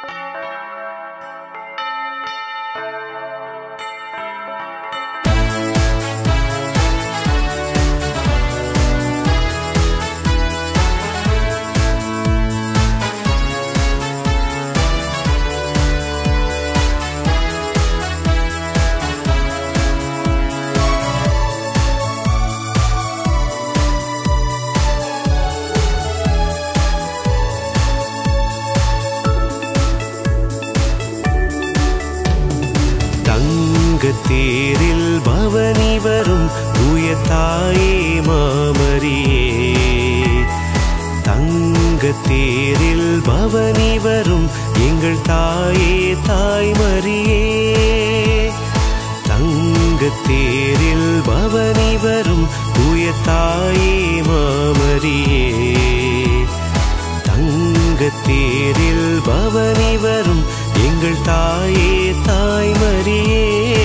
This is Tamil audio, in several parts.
தங்கத்தேரில் பவனி வரும் தூய தாயே மாமரியே தங்கத்தேரில் பவனி வரும் எங்கள் தாயே தாய்மரியே தங்கத்தேரில் பவனி வரும் தூய தாயே மாமரியே தங்கத்தேரில் பவனி வரும் எங்கள் தாயே தாய்மரியே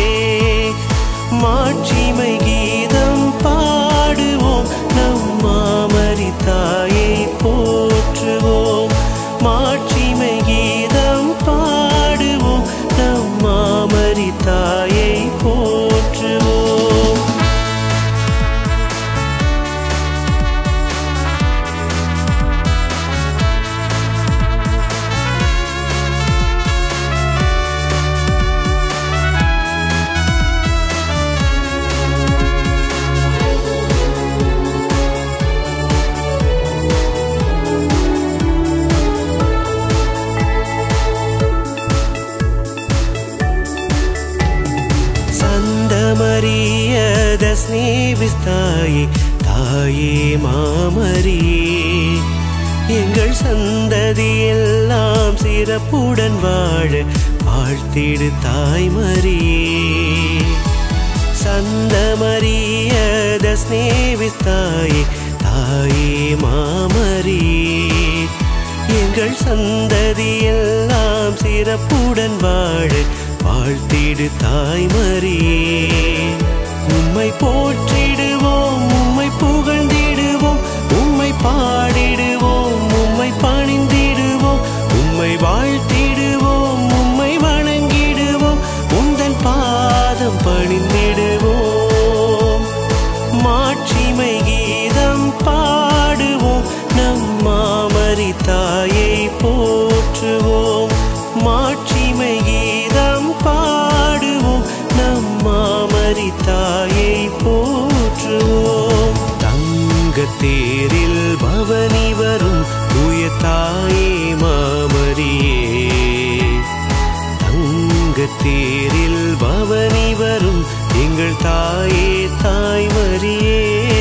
மாட்சிமை கீதம் பாடுவோம் நம் மாமரி தாயை போற்றுவோம் மாட்சிமை கீதம் பாடுவோம் நம் மாமரி தாயை போற்றுவோம் சந்தமரியத ஸ்நேவிஸ்தாயே தாயே மாமரியே எங்கள் சந்ததி எல்லாம் சிறப்புடன் வாழ வாழ்த்திடு தாய்மரியே சந்தமரியத ஸ்நேவிஸ்தாயே தாயே மாமரியே எங்கள் சந்ததி எல்லாம் சிறப்புடன் வாழ வாழ்த்திடு தாய்மரியே உம்மை போற்றிடுவோம் உம்மை புகழ்ந்திடுவோம் உம்மை பாடிடுவோம் உம்மை பணிந்திடுவோம் உம்மை வாழ்த்திடுவோம் உம்மை வணங்கிடுவோம் உந்தன் பாதம் பணிந்திடுவோம் மாட்சிமை கீதம் பாடுவோம் நம் மாமரி தாயை போற்றுவோம் மாட்சிமை கீதம் பாடுவோம் நம் மாமரி தாயை போற்றுவோம் தங்கத்தேரில் பவனி வரும் தூய தாயே மாமரியே தங்கத்தேரில் பவனி வரும் எங்கள் தாயே தாய்மரியே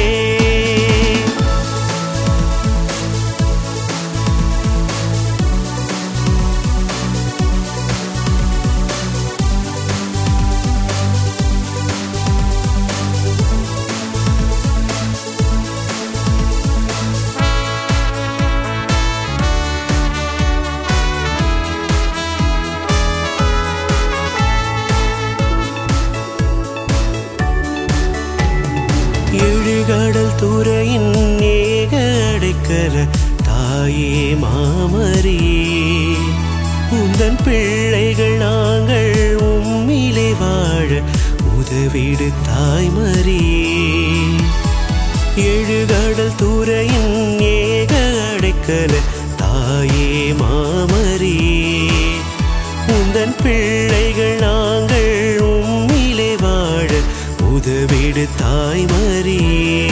எழுகடல் துறையின் ஏக அடைக்கல தாயே மாமரியே உந்தன் பிள்ளைகள் நாங்கள் உம்மிலே வாழ உதவிடு தாய்மரியே எழுகடல் துறையின் ஏக அடைக்கல தாயே மாமரியே உந்தன் பிள்ளைகள் நாங்கள் உம்மிலே வாழ உதவிடு தாய்மரியே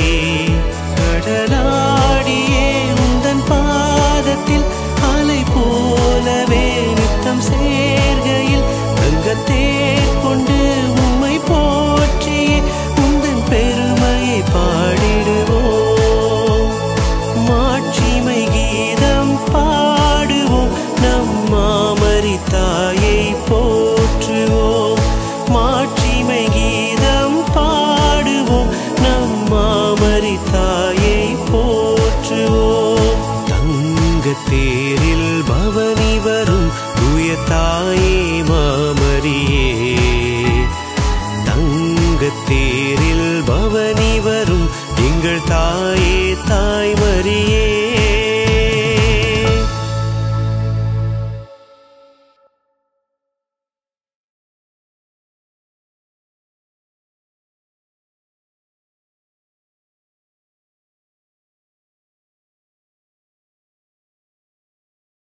கடலாடியே உந்தன் பாதத்தில் அலை போலவே நித்தம் சேர்கையில் தங்கத்தேர் கொண்டு உம்மை போற்றியே உந்தன் பெருமையை பாடிடுவோம் மாட்சிமை கீதம் பாடுவோம் நம் மாமரி தாயை போற்றுவோம் மாட்சிமை கீதம் பாடுவோம் நம் மாமரி தாயை போற்றுவோம் தங்கத்தேரில் பவனி வரும் தூய தாயே மாமரியே தங்கத்தேரில் பவனி வரும் எங்கள் தாயே தாய்மரியே